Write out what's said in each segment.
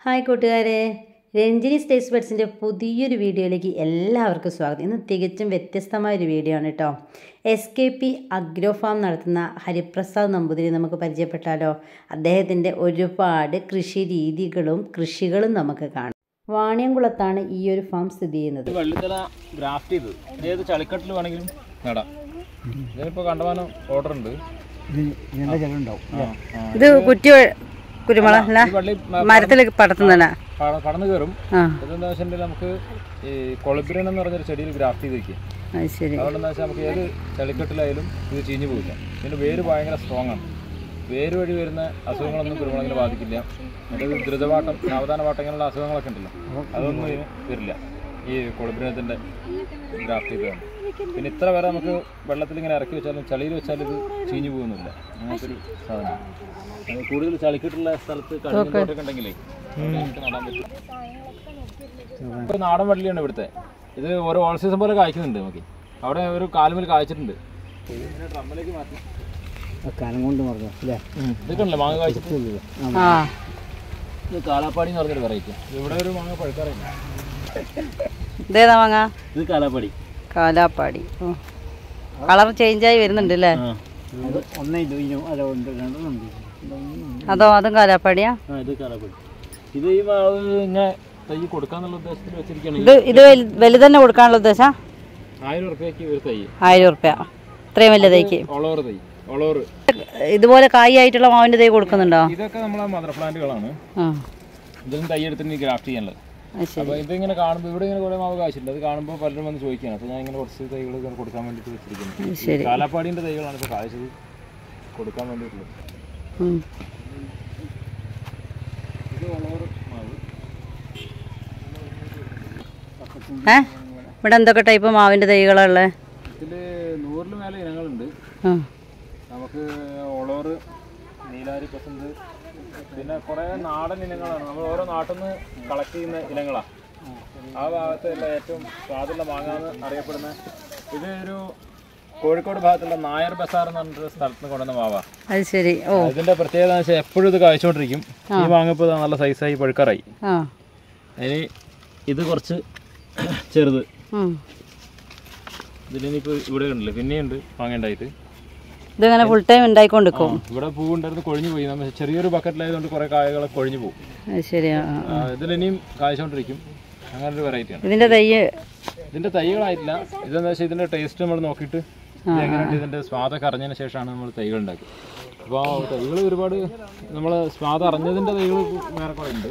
Hi കൂട്ടുകാരെ Ranjini stays ബഡ്സിൻ്റെ പുതിയൊരു വീഡിയോയിലേക്ക് എല്ലാവർക്കും സ്വാഗതം ഇന്ന് തികച്ചും വ്യത്യസ്തമായൊരു വീഡിയോ ആണ് കേട്ടോ S K P agro farm നടത്തുന്ന ഹരിപ്രസാദ് നമ്പൂതിരി നമുക്ക് പരിചയപ്പെട്ടാലോ അദ്ദേഹത്തിൻ്റെ ഒരുപാട് കൃഷി രീതികളും കൃഷികളും നമുക്ക് കാണാം വാണിയംകുളത്താണ് ഈ ഒരു ഫാം സ്ഥിതി ചെയ്യുന്നത് ഇത് വള്ളിത്തല ഗ്രാഫ്റ്റ് ചെയ്ത് ഏത് ചളിക്കട്ടിൽ വേണമെങ്കിലും നടാം ഇതിനിപ്പോൾ കണ്ടമാനം ഓർഡർ ഉണ്ട് ആ, ആ. ഇത് കുറ്റി കുരുമുളക് അല്ല ഈ വള്ളി മ- മരത്തിൽ പടത്തുന്നതാണ് കട- കടന്ന് കയറും ആ ഇതെന്താ വെച്ചിട്ടുണ്ടെങ്കിൽ നമുക്ക് ഈ കൊളബിരൻ എന്ന് പറഞ്ഞൊരു ചെടിയിൽ ഗ്രാഫ്റ്റ് ചെയ്ത് വെക്കും അത് ശരി അതുകൊണ്ട് എന്താ വെച്ചാൽ നമുക്ക് ഏത് ചളിക്കട്ടിലായാലും ഇത് ചീഞ്ഞു പോകില്ല ഇതിൻ്റെ വേര് ഭയങ്കര സ്ട്രോങ് ആണ് വേര് വഴി വരുന്ന അസുഖങ്ങളൊന്നും കുരുമുളകിനെ ബാധിക്കില്ല മറ്റേത് ദ്രുതവാട്ടം സാവധാനവാട്ടം ഇങ്ങനെയുള്ള അസുഖങ്ങളൊക്കെ ഉണ്ടല്ലോ അതൊന്നും ഇതിന് വരില്ല ഈ കൊളബിരനത്തിൻ്റെ ഗ്രാഫ്റ്റ് ചെയ്തതാണ് പിന്നെ ഇത്ര വരെ നമുക്ക് വെള്ളത്തിൽ ഇങ്ങനെ ഇറക്കി വെച്ചാലും ചളിയിൽ വെച്ചാലും ഇത് ചീഞ്ഞു പോകുന്നില്ല അങ്ങനത്തെ ഒരു സാധനമാണ് അത് കൂടുതൽ ചളിക്കിട്ടുള്ള സ്ഥലത്ത് കഴിഞ്ഞൊക്കെ ഉണ്ടെങ്കിലേ അവിടെ നമുക്ക് നടാൻ പറ്റും ഒരു നാടൻ വള്ളിയാണ് ഇവിടുത്തെ ഇത് ഓരോ ഓൾ സീസൺ പോലെ കായ്ക്കുന്നുണ്ട് നമുക്ക് അവിടെ ഒരു കാലുമേൽ കായ്ച്ചിട്ടുണ്ട് ഡ്രമ്മിലേക്ക് മാറ്റി കാലം കൊണ്ട് മറന്നു അല്ലേ ഇതൊക്കെ ഉണ്ടല്ലോ മാങ്ങ കായ്ച്ചിട്ട് ആ ഇത് കാലാപ്പാടി എന്ന് പറഞ്ഞൊരു വെറൈറ്റി ഇവിടെ ഒരു മാങ്ങ പഴുക്കാറില്ല ഇതേതാ വാങ്ങാ ഇത് കാലാപ്പാടി കാലാപ്പാടി കളർ ചേഞ്ചായി വരുന്നുണ്ട് അല്ലേ അത് ഒന്നേ ഇതു അല്ല ഉണ്ട് രണ്ടെണ്ണമുണ്ട് അതോ അതും കാലാപ്പാടിയാ ആ ഇത് കാലാപ്പാടി ഇത് ഈ മാവ് ഇങ്ങനെ തൈ കൊടുക്കാന്നുള്ള ഉദ്ദേശത്തിൽ വെച്ചിരിക്കുകയാണ് ഇത് ഇത് വലു- വലുത് തന്നെ കൊടുക്കാനുള്ള ഉദ്ദേശം ആയിരം ഉറുപ്പ്യക്ക് ഒരു തൈ ആയിരം ഉറുപ്യ ഇത്രയും വലിയ തൈക്ക് ഒളോർ തൈ ഒളോർ ഇതുപോലെ കായ് ആയിട്ടുള്ള മാവിന്റെ തൈ കൊടുക്കുന്നുണ്ടോ ഇതൊക്കെ നമ്മളെ മദർ പ്ലാന്റുകളാണ് ആ ഇതിലും തൈ എടുത്തിട്ട് ഗ്രാഫ്റ്റ് ചെയ്യാനുള്ളത് അത് ശരി അപ്പോൾ ഇതിങ്ങനെ കാണുമ്പോൾ ഇവിടെ ഇങ്ങനെ കുറേ മാവ് കാശുണ്ട് അത് കാണുമ്പോൾ പലരും വന്ന് ചോദിക്കുകയാണ് അപ്പോൾ ഞാൻ ഇങ്ങനെ കുറച്ച് തൈകൾ ഇങ്ങനെ കൊടുക്കാൻ വേണ്ടിയിട്ട് വെച്ചിരിക്കുന്നു ശരി കാലാപ്പാടിൻ്റെ തൈകളാണ് ഇപ്പോൾ കായ്ച്ചത് കൊടുക്കാൻ വേണ്ടിയിട്ടുള്ളത് ഉം. ഇത് വളവർ മാവ് ഏ ഇവിടെ എന്തൊക്കെ ടൈപ്പ് മാവിന്റെ തൈകളാ ഉള്ളത് ഇതിൽ നൂറിൽ മേലെ ഇനങ്ങളുണ്ട് ആ നമുക്ക് ഒളോറ് നീലാരി പസന്ത് പിന്നെ കുറേ നാടൻ ഇനങ്ങളാണ് നമ്മൾ ഓരോ നാട്ടിൽ നിന്ന് കളക്ട് ചെയ്യുന്ന ഇനങ്ങളാണ് ആ ഭാഗത്തുള്ള ഏറ്റവും സ്വാദുള്ള മാങ്ങ എന്ന് അറിയപ്പെടുന്ന ഇത് ഒരു കോഴിക്കോട് ഭാഗത്തുള്ള നായർ ബസാർ എന്ന് പറഞ്ഞിട്ട് സ്ഥലത്ത് നിന്ന് കൊണ്ടുവന്ന മാവാ അത് ശരി ഓ ഇതിന്റെ പ്രത്യേകത എന്ന് വെച്ചാൽ എപ്പോഴും ഇത് കായ്ച്ചുകൊണ്ടിരിക്കും ഈ മാങ്ങ ഇപ്പോൾ നല്ല സൈസായി പഴുക്കാറായി ആ ഇനി ഇത് കുറച്ച് ചെറുത് ഉം. ഇതിലിനിപ്പോൾ ഇവിടെ ഉണ്ടല്ലോ പിന്നെയുണ്ട് മാങ്ങ ഉണ്ടായിട്ട് ഇതിങ്ങനെ ഫുൾ ടൈം ഉണ്ടായിക്കൊണ്ടിരിക്കും ഇവിടെ പൂവുണ്ടായിരുന്നു കൊഴിഞ്ഞു പോയി നമ്മൾ ചെറിയൊരു ബക്കറ്റിലായതുകൊണ്ട് കുറേ കായകളൊക്കെ കൊഴിഞ്ഞു പോകും അത് ശരിയാ ആ, ആ. ആ, ഇതിലിനിയും കായ്ച്ചുകൊണ്ടിരിക്കും അങ്ങനെ ഒരു വെറൈറ്റിയാണ് ഇതിന്റെ തൈ ഇതിന്റെ തൈകളായിട്ടില്ല ഇതെന്താ വെച്ചാൽ ഇതിന്റെ ടേസ്റ്റ് നമ്മൾ നോക്കിയിട്ട് ഇത് എങ്ങനെയുണ്ട് ഇതിന്റെ സ്വാദൊക്കെ അറിഞ്ഞതിന് ശേഷമാണ് നമ്മൾ തൈകൾ ഉണ്ടാക്കുക അപ്പോൾ തൈകൾ ഒരുപാട് നമ്മൾ സ്വാദ് അറിഞ്ഞതിന്റെ തൈകൾ വേറെ കുറേ ഉണ്ട്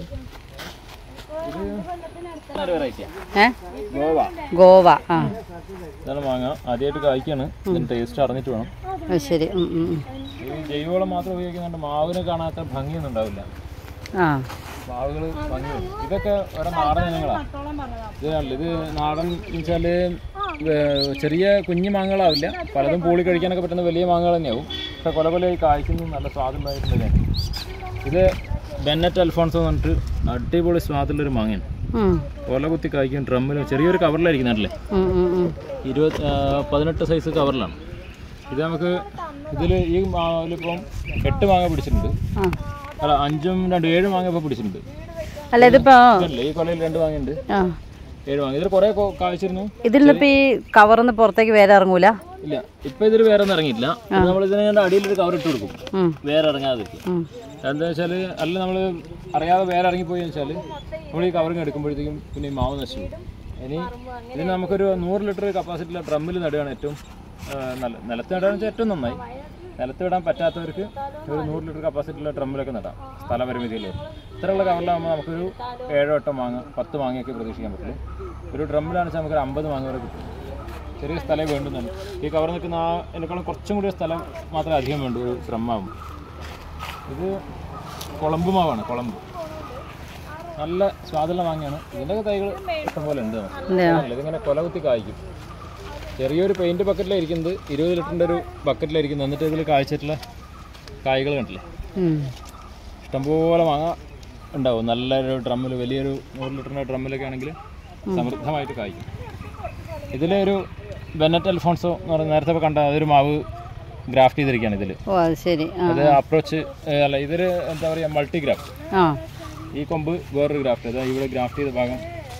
ഇത് ഒരു വെറൈറ്റിയാണ് ഏ ഗോവ ഗോവ ആ ഇതാണ് മാങ്ങ ആദ്യമായിട്ട് കായ്ക്കാണ് ഇതിന്റെ ടേസ്റ്റ് അറിഞ്ഞിട്ട് വേണം അത് ശരി ഉം, ഉം, ഉം. ഈ ജൈവവളം മാത്രം ഉപയോഗിക്കുന്നുണ്ട് മാവിന് കാണാത്ത ഭംഗിയൊന്നും ഉണ്ടാവില്ല ആ മാവുകൾ ഭംഗിയുണ്ട് ഇതൊക്കെ ഓരോ നാടൻ ഇനങ്ങളാണ് ഇത് കണ്ടില്ലേ, ഇത് നാടൻ എന്ന് വെച്ചാൽ ചെറിയ കുഞ്ഞു മാങ്ങകളാവില്ല പലതും പൂളി കഴിക്കാനൊക്കെ പറ്റുന്ന വലിയ മാങ്ങകൾ തന്നെയാവും പക്ഷെ കൊല കൊലയായി കായ്ക്കുന്നു നല്ല സ്വാദുണ്ടായിട്ടുണ്ട് ഇത് ബെന്നറ്റ് അൽഫോൺസ് എന്ന് പറഞ്ഞിട്ട് അടിപൊളി സ്വാദുള്ളൊരു മാങ്ങയാണ് ഉം, കൊല കുത്തി കായ്ക്കും ഡ്രമ്മിലും ചെറിയൊരു കവറിലായിരിക്കും നാട്ടിലെ ഉം, ഉം, ഉം. ഇരുപത് ആ, പതിനെട്ട് സൈസ് കവറിലാണ് ഇത് നമുക്ക് ഇതിൽ ഈ മാവിലിപ്പം എട്ട് മാങ്ങ പിടിച്ചിട്ടുണ്ട് ആ അല്ല അഞ്ചും രണ്ട് ഏഴ് മാങ്ങ ഇപ്പോൾ പിടിച്ചിട്ടുണ്ട് അല്ല ഇതിപ്പോ ഇതല്ലേ ഈ കൊലയിൽ രണ്ട് മാങ്ങയുണ്ട് ആ ഏഴ് മാങ്ങ ഇതിൽ കുറേ കൊ- കായ്ച്ചിരുന്നു ഇതിലിപ്പോ ഈ കവറിന്ന് പുറത്തേക്ക് വേറെ ഇറങ്ങൂല ഇല്ല ഇപ്പൊ ഇതിൽ വേറെ ഒന്നും ഇറങ്ങിയിട്ടില്ല നമ്മൾ ഇതിനെ അടിയിലൊരു കവർ ഇട്ട് കൊടുക്കും ഉം, വേറെ ഇറങ്ങാതിരിക്കും ഉം. എന്താ വെച്ചാൽ അല്ല നമ്മൾ അറിയാതെ വേറെ ഇറങ്ങിപ്പോയി വെച്ചാൽ നമ്മൾ ഈ കവറിങ് എടുക്കുമ്പോഴത്തേക്കും പിന്നെ ഈ മാവ് നശിച്ചു പോകും. ഇനി ഇതിന് നമുക്കൊരു നൂറ് ലിറ്റർ കപ്പാസിറ്റിയുള്ള ഡ്രമ്മിൽ നടുകയാണ് ഏറ്റവും ആ, നല്ല നിലത്ത് നടുകയാണെന്ന് വെച്ചാൽ ഏറ്റവും നന്നായി നിലത്ത് ഇടാൻ പറ്റാത്തവർക്ക് ഒരു നൂറ് ലിറ്റർ കപ്പാസിറ്റിയുള്ള ഡ്രമ്മിലൊക്കെ നടാം സ്ഥലപരിമിതിയിൽ ഇത്രയുള്ള കവറിലാകുമ്പോൾ നമുക്കൊരു ഏഴോ എട്ടോ മാങ്ങ പത്ത് മാങ്ങയൊക്കെ പ്രതീക്ഷിക്കാൻ പറ്റുള്ളൂ ഒരു ഡ്രമ്മിലാണെന്ന് വെച്ചാൽ നമുക്കൊരു അമ്പത് മാങ്ങ വരെ കിട്ടും ചെറിയ സ്ഥലമേ വേണ്ടുന്നുള്ളൂ ഈ കവർ നിൽക്കുന്ന ആ എന്നെക്കാളും കുറച്ചും കൂടി സ്ഥലം മാത്രമേ അധികം വേണ്ടൂ ഒരു ഡ്രമ്മാകും ഇത് കുളമ്പ് മാവാണ് കുളമ്പ് നല്ല സ്വാദുള്ള മാങ്ങയാണ് ഇതിൻ്റെ തൈകൾ ഇഷ്ടംപോലെ ഉണ്ട് നമുക്ക്. ഇല്ലയോ? അല്ല, ഇതിങ്ങനെ കൊല കുത്തി കായ്ക്കും ചെറിയൊരു പെയിന്റ് ബക്കറ്റിലായിരിക്കുന്നത് ഇരുപത് ലിറ്ററിൻ്റെ ഒരു ബക്കറ്റിലായിരിക്കുന്നത് എന്നിട്ട് ഇതിൽ കായ്ച്ചിട്ടുള്ള കായ്കൾ കണ്ടില്ലേ ഉം. ഇഷ്ടംപോലെ മാങ്ങ ഉണ്ടാവും നല്ലൊരു ഡ്രമ്മിൽ വലിയൊരു നൂറ് ലിറ്ററിൻ്റെ ഡ്രമ്മിലൊക്കെ ആണെങ്കിൽ സമൃദ്ധമായിട്ട് കായ്ക്കും ഇതിലൊരു ബെന്നറ്റ് അൽഫോൺസോ എന്ന് പറയുന്ന നേരത്തെ ഇപ്പൊ കണ്ട അതൊരു മാവ് ഗ്രാഫ്റ്റ് ചെയ്തിരിക്കുകയാണ് ഇതിൽ ഓ അത് ശരി ആ അത് അപ്രോച്ച് അല്ല ഇതൊരു എന്താ പറയുക മൾട്ടിഗ്രാഫ് ആ ഈ കൊമ്പ് വേറൊരു ഗ്രാഫ്റ്റ് അതായത് ഇവിടെ ഗ്രാഫ്റ്റ് ചെയ്ത ഭാഗം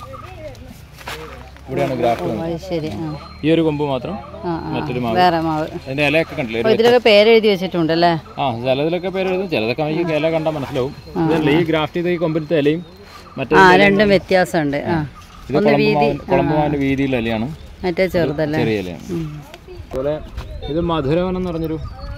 ഇവിടെയാണ് ഗ്രാഫ്റ്റ് വന്നത് അത് ശരി ആ ഈ ഒരു കൊമ്പ് മാത്രം ആ ആ മറ്റൊരു മാവ് വേറെ മാവ് അതിന്റെ ഇലയൊക്കെ കണ്ടില്ലേ അപ്പോൾ ഇതിലൊക്കെ പേരെഴുതി വെച്ചിട്ടുണ്ടല്ലേ ആ ചിലതിലൊക്കെ പേര് എഴുതും ചിലതൊക്കെ നമുക്ക് ഇല കണ്ടാൽ മനസ്സിലാവും ഇതല്ല ഈ ഗ്രാഫ്റ്റ് ചെയ്ത ഈ കൊമ്പിലത്തെ ഇലയും മറ്റേ ആ രണ്ടും വ്യത്യാസമുണ്ട് ആ ഇത് കുളമ്പുമാവിന്റെ വീതിയിലുള്ള ഇലയാണ് മറ്റേ ചെറുതല്ലേ ചെറിയ ഇലയാണ് അതുപോലെ ഇത് മധുരവനം എന്ന് പറഞ്ഞൊരു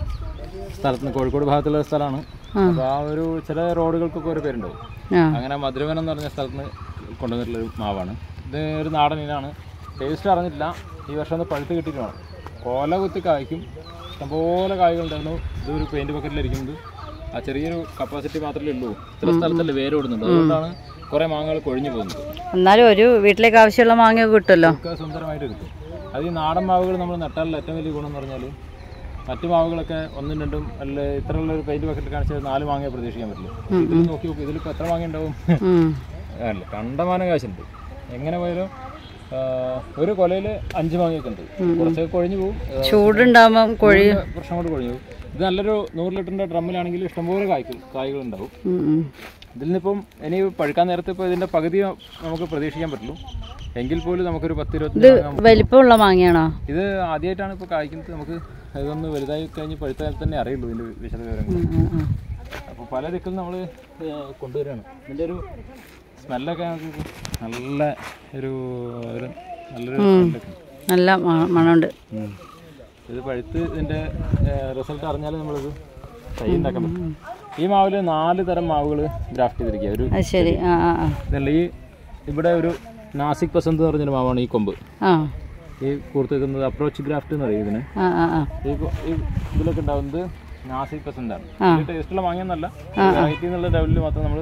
സ്ഥലത്ത് കോഴിക്കോട് ഭാഗത്തുള്ള ഒരു സ്ഥലമാണ് അപ്പോൾ ആ ഒരു ചില റോഡുകൾക്കൊക്കെ ഒരു പേരുണ്ടാവും ആ അങ്ങനെ മധുരവനം എന്ന് പറഞ്ഞ സ്ഥലത്ത് നിന്ന് കൊണ്ടുവന്നിട്ടുള്ളൊരു മാവാണ് ഇത് ഒരു നാടൻ ഇനാണ് ടേസ്റ്റ് അറിഞ്ഞിട്ടില്ല ഈ വർഷം ഒന്ന് പഴുത്ത് കിട്ടിയിട്ട് വേണം കോല കുത്തി കായ്ക്കും ഇഷ്ടംപോലെ കായ്കളുണ്ടായിരുന്നു ഇത് ഒരു പെയിൻറ് ബക്കറ്റിലിരിക്കുന്നത് ആ ചെറിയൊരു കപ്പാസിറ്റി മാത്രമേ ഉള്ളൂ ഇത്ര സ്ഥലത്തല്ലേ വേര് ഓടുന്നുണ്ട് അതുകൊണ്ടാണ് കുറേ മാങ്ങകൾ കൊഴിഞ്ഞു പോകുന്നത് എന്നാലും ഒരു വീട്ടിലേക്ക് ആവശ്യമുള്ള മാങ്ങയൊക്കെ കിട്ടുമല്ലോ ഒക്കെ സുന്ദരമായിട്ട് കിട്ടും അത് ഈ നാടൻ മാവുകൾ നമ്മൾ നട്ടാലുള്ള ഏറ്റവും വലിയ ഗുണം എന്ന് പറഞ്ഞാൽ മറ്റു മാവുകളൊക്കെ ഒന്നും രണ്ടും അല്ല ഇത്രയുള്ള ഒരു പെയിന്റ് ബക്കറ്റ് കാണിച്ചാൽ നാല് മാങ്ങയെ പ്രതീക്ഷിക്കാൻ പറ്റില്ല ഇതിൽ നോക്കി നോക്കും ഇതിലിപ്പോൾ എത്ര മാങ്ങ ഉണ്ടാവും ഉം. അല്ല കണ്ടമാനം കാശുണ്ട് എങ്ങനെ പോയാലും ആ, ഒരു കൊലയിൽ അഞ്ച് മാങ്ങയൊക്കെ ഉണ്ട് കുറച്ചൊക്കെ കൊഴിഞ്ഞു പോകും ആ, ചൂടുണ്ടാകുമ്പം കൊഴി ചൂടിന്റെ പ്രശ്നം കൊണ്ട് കൊഴിഞ്ഞു പോകും ഇത് നല്ലൊരു നൂറ് ലിറ്ററിന്റെ ഡ്രമ്മിലാണെങ്കിൽ ഇഷ്ടംപോലെ കായ്ക്കും കായ്കൾ ഉണ്ടാവും ഉം, ഉം. ഇതിൽ നിന്നിപ്പം ഇനി പഴുക്കാൻ നേരത്തെ ഇപ്പോൾ ഇതിന്റെ പകുതി നമുക്ക് പ്രതീക്ഷിക്കാൻ പറ്റുള്ളൂ എങ്കിൽ പോലും നമുക്കൊരു പത്ത് ഇരുപത്തി വലിപ്പമുള്ള മാങ്ങയാണോ ഇത് ആദ്യമായിട്ടാണ് ഇപ്പോൾ കായ്ക്കുന്നത് നമുക്ക് ഇതൊന്ന് വലുതായി കഴിഞ്ഞ് പഴുത്താൽ തന്നെ അറിയുള്ളൂ ഇതിൻ്റെ വിശദ വിവരങ്ങൾ ഉം, ഉം, ഉം. അപ്പോൾ പല ദിക്കിലും നമ്മൾ കൊണ്ടുവരികയാണ് ഇതിൻ്റെ ഒരു സ്മെല്ലൊക്കെ നമുക്ക് നല്ല ഒരു ഒരു നല്ലൊരു സ്മെല്ലൊക്കെ ഉണ്ട്. നല്ല മ- മണമുണ്ട് ഉം. ഇത് പഴുത്ത് ഇതിൻ്റെ റിസൾട്ട് അറിഞ്ഞാൽ നമ്മളിത് തൈ ഉണ്ടാക്കാൻ പറ്റും ഈ മാവിൽ നാല് തരം മാവുകൾ ഗ്രാഫ്റ്റ് ചെയ്തിരിക്കുക ഒരു അത് ശരി ആ ആ ആ ഇതല്ല ഈ ഇവിടെ ഒരു നാസിക് പസന്ത് എന്ന് പറഞ്ഞൊരു മാവാണ് ഈ കൊമ്പ് ആ ഈ കൂർത്ത് നിൽക്കുന്നത് അപ്രോച്ച് ഗ്രാഫ്റ്റ് എന്ന് പറയും ഇതിന് ആ ആ ആ ഈ കൊ- ഈ ഇതിലൊക്കെ ഉണ്ടാവുന്നത് നാസിക് പസന്താണ് ആ. ടേസ്റ്റുള്ള മാങ്ങയെന്നല്ല വെറൈറ്റി എന്നുള്ള ലെവലിൽ മാത്രം നമ്മൾ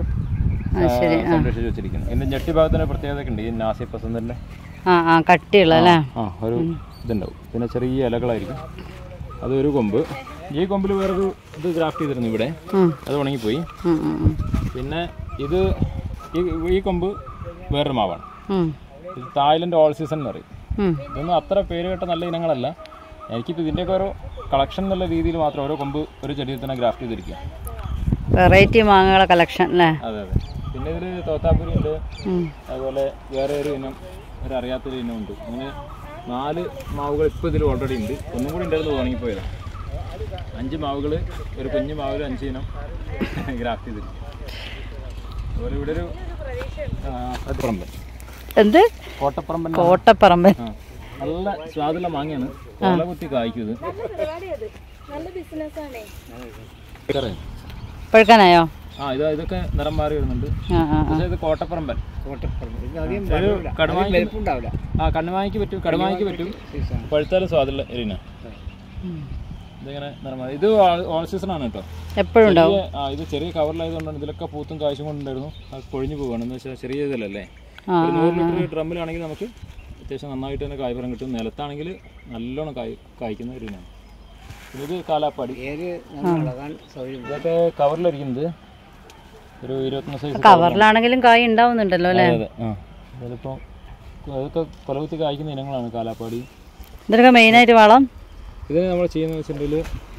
ശരി, സംരക്ഷിച്ച് വെച്ചിരിക്കുന്നത് ഇതിന്റെ ഞെട്ടി ഭാഗത്തിന് പ്രത്യേകത ഉണ്ട് ഈ നാസിക് പസന്തിന്റെ ആ ആ കട്ടിയുള്ള അല്ലേ ആ ഒരു ഇതുണ്ടാവും പിന്നെ ചെറിയ ഇലകളായിരിക്കും അതൊരു കൊമ്പ് ഈ കൊമ്പിൽ വേറൊരു ഇത് ഗ്രാഫ്റ്റ് ചെയ്തിരുന്നു ഇവിടെ ഉം, അത് ഉണങ്ങിപ്പോയി ഉം, ഉം, ഉം. പിന്നെ ഇത് ഈ ഈ കൊമ്പ് വേറൊരു മാവാണ് ഉം, ഇത് തായ്ലൻഡ് ഓൾ സീസൺ എന്ന് പറയും ഉം. ഇതൊന്നും അത്ര പേര് കേട്ട നല്ല ഇനങ്ങളല്ല എനിക്കിപ്പോൾ ഇതിൻ്റെയൊക്കെ ഓരോ കളക്ഷൻ എന്നുള്ള രീതിയിൽ മാത്രം ഓരോ കൊമ്പ് ഒരു ചെടിയിൽ തന്നെ ഗ്രാഫ്റ്റ് ചെയ്തിരിക്കുക വെറൈറ്റി മാങ്ങകളെ കളക്ഷൻ അല്ലേ അതെ അതെ പിന്നെ ഇതിൽ തോത്താപ്പുരി ഉണ്ട് ഉം. അതുപോലെ വേറെ ഒരു ഇനം ഒരു അറിയാത്തൊരു ഇനം ഉണ്ട് അങ്ങനെ നാല് മാവുകൾ ഇപ്പോൾ ഇതിൽ ഓൾറെഡി ഉണ്ട് ഒന്നും കൂടി ഉണ്ടായിരുന്നു ഉണങ്ങിപ്പോയതാണ് അഞ്ച് മാവുകൾ ഒരു കുഞ്ഞു മാവിൽ അഞ്ച് ഇനം ഗ്രാഫ്റ്റ് ചെയ്തിരിക്കും അതുപോലെ ഇവിടെ ഒരു ആ, കോട്ടപ്പറമ്പൻ എന്ത് കോട്ടപ്പറമ്പൻ കോട്ടപ്പറമ്പൻ ആ നല്ല സ്വാദുള്ള മാങ്ങയാണ് കൊല കുത്തി കായ്ക്കും ഇത് കറേ. പഴുക്കാനായോ ആ ഇത് ഇതൊക്കെ നിറം മാറി വരുന്നുണ്ട് ആ ആ ആ. പക്ഷേ ഇത് കോട്ടപ്പറമ്പൻ ഇത് അധികം ഒരു കടുമാങ്ങി ഉണ്ടാവില്ല ആ കണ്ണുമാങ്ങിക്ക് പറ്റും കടുമാങ്ങിക്ക് പറ്റും പഴുത്താലും സ്വാദുള്ള എരിന ഇതിങ്ങനെ നിറം മാറി ഇത് ഓൾ സീസൺ ആണ് കേട്ടോ എപ്പോഴും ഉണ്ടാവും ചെറിയ- ആ ഇത് ചെറിയ കവറിലായതുകൊണ്ടാണ് ഇതിലൊക്കെ പൂത്തും കാഴ്ചയും കൊണ്ടുണ്ടായിരുന്നു അത് കൊഴിഞ്ഞു പോവുകയാണ് എന്ന് വെച്ചാൽ ചെറിയ ഇതിലല്ലേ ആ ഒരു നൂറ് ലിറ്റർ ഡ്രമ്മിലാണെങ്കിൽ നമുക്ക് അത്യാവശ്യം നന്നായിട്ട് തന്നെ കായ്ഫലം കിട്ടും നിലത്താണെങ്കിൽ നല്ലോണം കായ് കായ്ക്കുന്ന ഒരു ഇനമാണ് പിന്നെ ഇത് കാലാപ്പാടി ഏത് നമ്മൾ ഇളകാൻ സൗകര്യം ഇതൊക്കെ കവറിലിരിക്കുന്നത് ഒരു ഇരുപത്തൊന്ന് സൈസ് കവറിലാണെങ്കിലും കായ് ഉണ്ടാവുന്നുണ്ടല്ലോ അല്ലേ അതെ ആ അതിപ്പോൾ അതൊക്കെ കൊലകുത്തി കായ്ക്കുന്ന ഇനങ്ങളാണ് കാലാപ്പാടി ഇതിനൊക്കെ മെയിനായിട്ട് വളം ഇത് നമ്മൾ ചെയ്യുന്നത് വെച്ചിട്ടുണ്ടെങ്കിൽ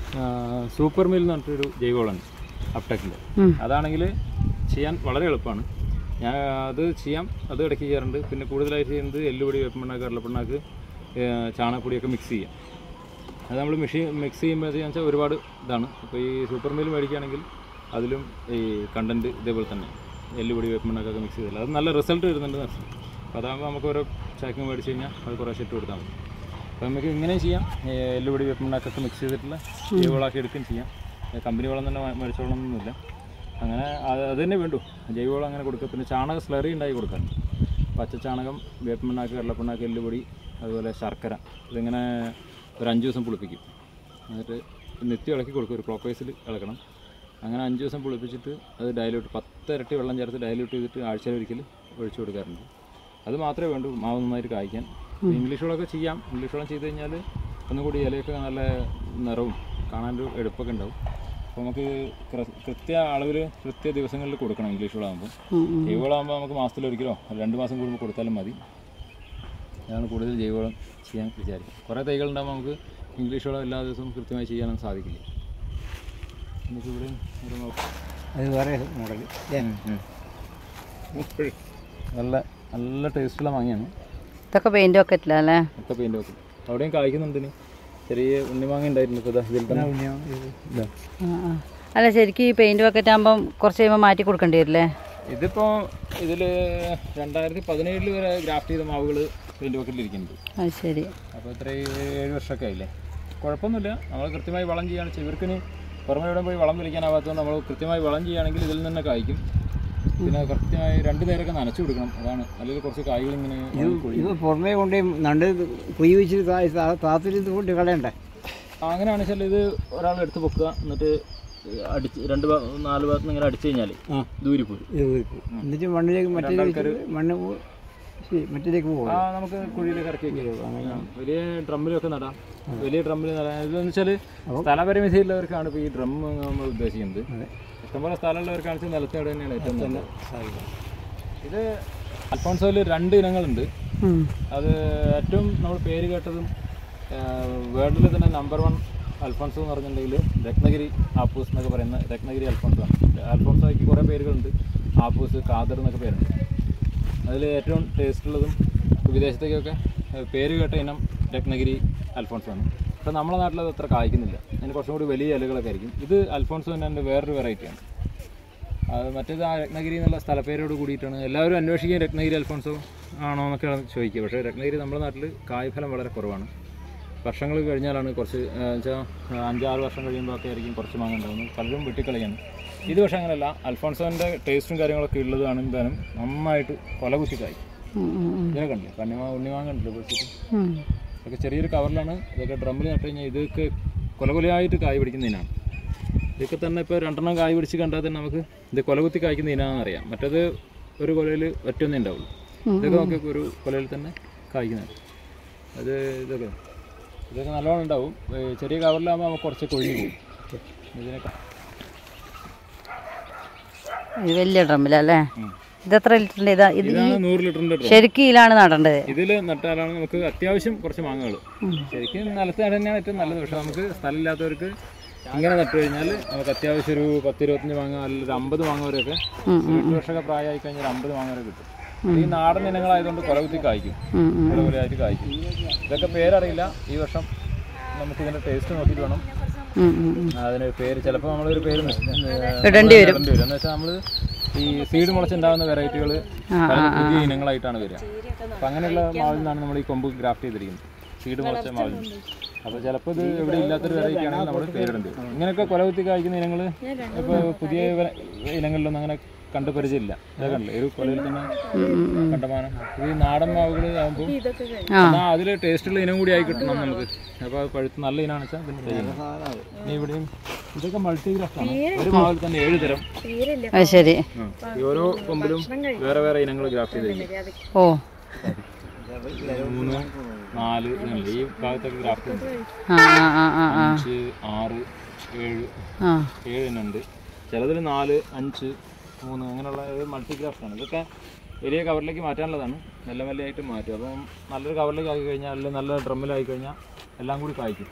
സൂപ്പർ മിൽ എന്ന് പറഞ്ഞിട്ടൊരു ജൈവവളമാണ് അപ്ടെക്കിൻ്റെ ഉം. അതാണെങ്കിൽ ചെയ്യാൻ വളരെ എളുപ്പമാണ് ഞാൻ അത് ചെയ്യാം അത് ഇടയ്ക്ക് ചെയ്യാറുണ്ട് പിന്നെ കൂടുതലായിട്ട് ചെയ്യുന്നത് എല്ലുപൊടി വേപ്പമണ്ണാക്ക് കടലപ്പിണ്ണാക്ക് ഏഹ് ചാണകപ്പൊടിയൊക്കെ മിക്സ് ചെയ്യാം അത് നമ്മൾ മെഷീൻ മിക്സ് ചെയ്യുമ്പോഴത്തേക്ക് വെച്ചാൽ ഒരുപാട് ഇതാണ് അപ്പോൾ ഈ സൂപ്പർ മിൽ മേടിക്കുകയാണെങ്കിൽ അതിലും ഈ കണ്ടൻറ്റ് ഇതേപോലെ തന്നെ എല്ലുപൊടി വേപ്പമണ്ണാക്കൊക്കെ മിക്സ് ചെയ്തില്ല അത് നല്ല റിസൾട്ട് വരുന്നുണ്ട് അപ്പോൾ അതാകുമ്പോൾ നമുക്ക് ഓരോ ചാക്ക് മേടിച്ച് കഴിഞ്ഞാൽ അത് കുറേ ഇട്ട് കൊടുത്താൽ മതി അപ്പോൾ നമുക്ക് ഇങ്ങനെയും ചെയ്യാം ഈ എല്ലുപൊടി വേപ്പമണ്ണാക്കൊക്കെ മിക്സ് ചെയ്തിട്ടുള്ള ജൈവവളമാക്കി എടുക്കുകയും ചെയ്യാം ഏ, കമ്പനി വളം തന്നെ മേ- മേടിച്ചോളണമെന്നൊന്നുമില്ല അങ്ങനെ അത് അത് തന്നെ വേണ്ടു ജൈവവളം അങ്ങനെ കൊടുക്കുക പിന്നെ ചാണക സ്ലറി ഉണ്ടാക്കി കൊടുക്കാറുണ്ട് പച്ച ചാണകം വേപ്പമണ്ണാക്ക് കടലപ്പിണ്ണാക്ക് എല്ലുപൊടി അതുപോലെ ശർക്കര ഇതിങ്ങനെ ഒരു അഞ്ച് ദിവസം പുളിപ്പിക്കും എന്നിട്ട് നിത്യം ഇളക്കി കൊടുക്കും ഒരു ക്ലോക്ക് വൈസിൽ ഇളക്കണം അങ്ങനെ അഞ്ച് ദിവസം പുളിപ്പിച്ചിട്ട് അത് ഡയലൂട്ട് പത്ത് ഇരട്ടി വെള്ളം ചേർത്ത് ഡയലൂട്ട് ചെയ്തിട്ട് ആഴ്ചയിൽ ഒരിക്കൽ ഒഴിച്ചു കൊടുക്കാറുണ്ട് അത് മാത്രമേ വേണ്ടൂ മാവ് നന്നായിട്ട് കായ്ക്കാൻ ഇംഗ്ലീഷ് വളമൊക്കെ ചെയ്യാം ഇംഗ്ലീഷ് വളം ചെയ്ത് കഴിഞ്ഞാൽ ഒന്നുകൂടി ഇലയൊക്കെ നല്ല നിറവും കാണാനൊരു എടുപ്പൊക്കെ ഉണ്ടാവും അപ്പോൾ നമുക്ക് ക്ര- കൃത്യ അളവിൽ കൃത്യ ദിവസങ്ങളിൽ കൊടുക്കണം ഇംഗ്ലീഷ് വളമാകുമ്പോൾ ഉം, ഉം. ജൈവവളമാകുമ്പോൾ നമുക്ക് മാസത്തിലൊരിക്കലോ രണ്ട് മാസം കൂടുമ്പോൾ കൊടുത്താലും മതി അതാണ് കൂടുതൽ ജൈവവളം ചെയ്യാൻ വിചാരിക്കും കുറേ തൈകൾ ഉണ്ടാകുമ്പോൾ നമുക്ക് ഇംഗ്ലീഷ് വളം എല്ലാ ദിവസവും കൃത്യമായി ചെയ്യാനൊന്നും സാധിക്കില്ല നമുക്ക് ഇവിടെ ഒരു നോക്കാം അത് വേറെ മോഡൽ ഉം, ഉം. നല്ല നല്ല ടേസ്റ്റുള്ള മാങ്ങയാണ് ഇതൊക്കെ പെയിന്റ് ഒക്കെ ഇല്ല അല്ലേ ഒക്കെ പെയിന്റ് വെക്കും അവിടെയും കായ്ക്കുന്നുണ്ട് ഇനി ചെറിയ ഉണ്ണിമാങ്ങ ഉണ്ടായിരുന്നു ഇപ്പോൾ ഇതിൽ തന്നെ ഇതാ. ആ, ആ. അല്ല ശരിക്കും ഈ പെയിന്റ് ബക്കറ്റ് ആകുമ്പം കുറച്ച് കഴിയുമ്പോൾ മാറ്റി കൊടുക്കേണ്ടി വരില്ലേ ഇതിപ്പോൾ ഇതിൽ രണ്ടായിരത്തി പതിനേഴിൽ വരെ ഗ്രാഫ്റ്റ് ചെയ്ത മാവുകൾ പെയിന്റ് ബക്കറ്റിൽ ഇരിക്കുന്നുണ്ട് അത് ശരി അപ്പോൾ ഇത്ര ഏഴ് വർഷമൊക്കെ ആയില്ലേ കുഴപ്പമൊന്നുമില്ല നമ്മൾ കൃത്യമായി വളം ചെയ്യുകയാണ് വെച്ചാൽ ഇവർക്കിനി പുറമെ എവിടെ പോയി വളം വലിക്കാനാവാത്തതുകൊണ്ട് നമ്മൾ കൃത്യമായി വളം ചെയ്യുകയാണെങ്കിൽ ഇതിൽ നിന്ന് തന്നെ കായ്ക്കും പിന്നെ കൃത്യമായി രണ്ട് നേരമൊക്കെ നനച്ചു കൊടുക്കണം അതാണ് അല്ലെങ്കിൽ കുറച്ച് കായ്കൾ ഇങ്ങനെ ഇത് പുറമേ കൊണ്ട് നണ്ട് കുഴി വെച്ച് താത്തിൽ കൊണ്ട് കളയണ്ടേ ആ, അങ്ങനെയാണെന്ന് വെച്ചാൽ ഇത് ഒരാൾ എടുത്ത് പൊക്കുക എന്നിട്ട് അടിച്ച് രണ്ട് ഭാ- നാല് ഭാഗത്ത് നിന്ന് ഇങ്ങനെ അടിച്ചു കഴിഞ്ഞാൽ ആ ദൂരിപ്പോയി ഇത് വീർക്കും. എന്നിട്ട് മണ്ണിലേക്ക് മറ്റേ മണ്ണ് പോ- ശരി, മറ്റേലേക്ക് പോകും ആ നമുക്ക് കുഴിയിലേക്ക് ഇറക്കി വെക്കാം വലിയ ഡ്രമ്മിലൊക്കെ നടാം വലിയ ഡ്രമ്മിൽ നടാം ഇതെന്ന് വെച്ചാൽ സ്ഥലപരിമിതിയുള്ളവർക്കാണ് ഇപ്പോൾ ഈ ഡ്രം നമ്മൾ ഉദ്ദേശിക്കുന്നത് ഇഷ്ടംപോലെ സ്ഥലമുള്ളവർക്കാണ് വെച്ചാൽ നിലത്ത് നടുക തന്നെയാണ് ഏറ്റവും നല്ലത് ഇത് അൽഫോൺസോയിൽ രണ്ട് ഇനങ്ങളുണ്ട് ഉം. അത് ഏറ്റവും നമ്മൾ പേര് കേട്ടതും വേൾഡിൽ തന്നെ നമ്പർ വൺ അൽഫോൺസോ എന്ന് പറഞ്ഞിട്ടുണ്ടെങ്കിൽ രത്നഗിരി ആപ്പൂസ് എന്നൊക്കെ പറയുന്ന രത്നഗിരി അൽഫോൺസോ ആണ് അൽഫോൺസോയ്ക്ക് കുറേ പേരുകളുണ്ട് ആപ്പൂസ് കാദർ എന്നൊക്കെ പേരുണ്ട് അതിൽ ഏറ്റവും ടേസ്റ്റ് ഉള്ളതും വിദേശത്തേക്കൊക്കെ ഏഹ്, പേര് കേട്ട ഇനം രത്നഗിരി അൽഫോൺസോ ആണ് പക്ഷേ നമ്മുടെ നാട്ടിൽ അത് അത്ര കായ്ക്കുന്നില്ല അതിന് കുറച്ചും കൂടി വലിയ ഇലകളൊക്കെ ആയിരിക്കും ഇത് അൽഫോൺസോ തന്നെ അതിൻ്റെ വേറൊരു വെറൈറ്റിയാണ് അത് മറ്റേത് ആ രത്നഗിരി എന്നുള്ള സ്ഥലപ്പേരോട് കൂടിയിട്ടാണ് എല്ലാവരും അന്വേഷിക്കുകയും രത്നഗിരി അൽഫോൺസോ ആണോ എന്നൊക്കെയാണ് ചോദിക്കുക പക്ഷേ രത്നഗിരി നമ്മുടെ നാട്ടിൽ കായ്ഫലം വളരെ കുറവാണ് വർഷങ്ങൾ കഴിഞ്ഞാലാണ് കുറച്ച് വെച്ചാൽ അഞ്ചാറ് വർഷം കഴിയുമ്പോൾ ഒക്കെ ആയിരിക്കും കുറച്ച് മാങ്ങ ഉണ്ടാകുന്നത് പലരും വെട്ടിക്കളയാണ് ഇത് പക്ഷേ അങ്ങനെയല്ല അൽഫോൺസോൻ്റെ ടേസ്റ്റും കാര്യങ്ങളൊക്കെ ഉള്ളതാണെങ്കിൽ താനും നന്നായിട്ട് കൊല കുത്തി കായ് ഉം, ഉം, ഉം. ഇതിനെ കണ്ടില്ലേ കണ്ണിമാ ഉണ്ണിമാങ്ങ ഉണ്ടല്ലോ പൊടിച്ചിട്ട് ഉം. ഇതൊക്കെ ചെറിയൊരു കവറിലാണ് ഇതൊക്കെ ഡ്രമ്മിൽ നട്ട് കഴിഞ്ഞാൽ ഇതൊക്കെ കൊല കൊലയായിട്ട് കായ് പിടിക്കുന്നതിനാണ് ഇതൊക്കെ തന്നെ ഇപ്പോൾ രണ്ടെണ്ണം കായ് പിടിച്ച് കണ്ടാൽ തന്നെ നമുക്ക് ഇത് കൊലകുത്തി കായ്ക്കുന്ന ഇനാന്ന് അറിയാം മറ്റേത് ഒരു കൊലയിൽ ഒറ്റൊന്നേ ഉണ്ടാവുള്ളൂ ഇതൊക്കെ നമുക്ക് ഒരു കൊലയിൽ തന്നെ കായ്ക്കുന്നത് അത് ഇതൊക്കെ ഇതൊക്കെ നല്ലോണം ഉണ്ടാവും ഏ, ചെറിയ കവറിലാകുമ്പോൾ നമുക്ക് കുറച്ച് കൊഴിഞ്ഞു പോകും ഇതിനൊക്കെ ഇത് വലിയ ഡ്രമ്മിലല്ലേ ഉം. ഇത് എത്ര ലിറ്ററിൻ്റെ ഇതാ ഇത് ഇതാണ് നൂറ് ലിറ്ററിൻ്റെ ഡ്രം ശരിക്കും ഇതിലാണ് നടേണ്ടത് ഇതിൽ നട്ടാലാണ് നമുക്ക് അത്യാവശ്യം കുറച്ച് മാങ്ങകൾ ശരിക്കും നിലത്ത് നടുക തന്നെയാണ് ഏറ്റവും നല്ലത് പക്ഷെ നമുക്ക് സ്ഥലമില്ലാത്തവർക്ക് ഇങ്ങനെ നട്ടു കഴിഞ്ഞാൽ നമുക്ക് അത്യാവശ്യം ഒരു പത്ത് ഇരുപത്തഞ്ച് മാങ്ങ അല്ലെങ്കിൽ ഒരു അമ്പത് മാങ്ങ വരെയൊക്കെ ഒരു എട്ട് വർഷമൊക്കെ പ്രായമായി കഴിഞ്ഞാൽ ഒരു അമ്പത് മാങ്ങ വരെ കിട്ടും ഈ നാടൻ ഇനങ്ങളായതുകൊണ്ട് കൊലകുത്തി കായ്ക്കും ഉം, ഉം. കൊല കൊലയായിട്ട് കായ്ക്കും ഇതൊക്കെ പേരറിയില്ല ഈ വർഷം നമുക്ക് ഇതിന്റെ ടേസ്റ്റ് നോക്കിയിട്ട് വേണം ഉം, ഉം, ഉം. അതിന് പേര് ചിലപ്പോൾ നമ്മളൊരു പേര് നി- ഏ, ഇടേണ്ടി വരും ഇടേണ്ടി വരും എന്ന് വെച്ചാൽ നമ്മൾ ഈ സീഡ് മുളച്ചുണ്ടാകുന്ന വെറൈറ്റികൾ പുതിയ ഇനങ്ങളായിട്ടാണ് വരിക അപ്പം അങ്ങനെയുള്ള മാവിൽ നിന്നാണ് നമ്മൾ ഈ കൊമ്പ് ഗ്രാഫ്റ്റ് ചെയ്തിരിക്കുന്നത് സീഡ് മുളച്ച മാവിൽ നിന്ന് അപ്പോൾ ചിലപ്പോൾ ഇത് ഇവിടെ ഇല്ലാത്തൊരു വെറൈറ്റി ആണെങ്കിൽ നമ്മൾ പേരിടേണ്ടി വരും ഇങ്ങനെയൊക്കെ കൊലകുത്തി കായ്ക്കുന്ന ഇനങ്ങൾ ഇപ്പോൾ പുതിയ വെ- ഇനങ്ങളിലൊന്നും അങ്ങനെ കണ്ടു പരിചയമില്ല ഇതൊക്കെ കണ്ടില്ലേ ഒരു കൊലയിൽ തന്നെ കണ്ടമാനം ഇത് ഈ നാടൻ മാവുകൾ ആകുമ്പോൾ ആ എന്നാൽ അതിൽ ടേസ്റ്റുള്ള ഇനം കൂടി ആയി കിട്ടണം നമുക്ക് അപ്പോൾ അത് പഴുത്ത് നല്ല ഇനമാണെന്ന് വെച്ചാൽ പിന്നെ ചെയ്യുന്നത് ഇനി ഇവിടെയും ഇതൊക്കെ മൾട്ടിഗ്രാഫ്റ്റ് ആണ് ഒരു മാവിൽ തന്നെ ഏഴ് തരം അത് ശരി ഉം. ഈ ഓരോ കൊമ്പിലും വേറെ വേറെ ഇനങ്ങൾ ഗ്രാഫ്റ്റ് ചെയ്തിരിക്കും ഓ മൂന്ന് നാല് ഇങ്ങനെ ഈ ഭാഗത്തൊക്കെ ഗ്രാഫ്റ്റ് ഉണ്ട് ആ ആ ആ ആ ആ അഞ്ച് ആറ് ഏഴ് ആ ഏഴ് ഇനുണ്ട് ചിലതിൽ നാല് അഞ്ച് മൂന്ന് അങ്ങനെയുള്ള മൾട്ടിഗ്രാഫ്റ്റ് ആണ് ഇതൊക്കെ വലിയ കവറിലേക്ക് മാറ്റാനുള്ളതാണ് മെല്ലെ മെല്ലെ ആയിട്ട് മാറ്റും അപ്പം നല്ലൊരു കവറിലേക്ക് ആക്കി കഴിഞ്ഞാൽ അല്ലെങ്കിൽ നല്ല ഡ്രമ്മിലായി കഴിഞ്ഞാൽ എല്ലാം കൂടി കായ്ക്കും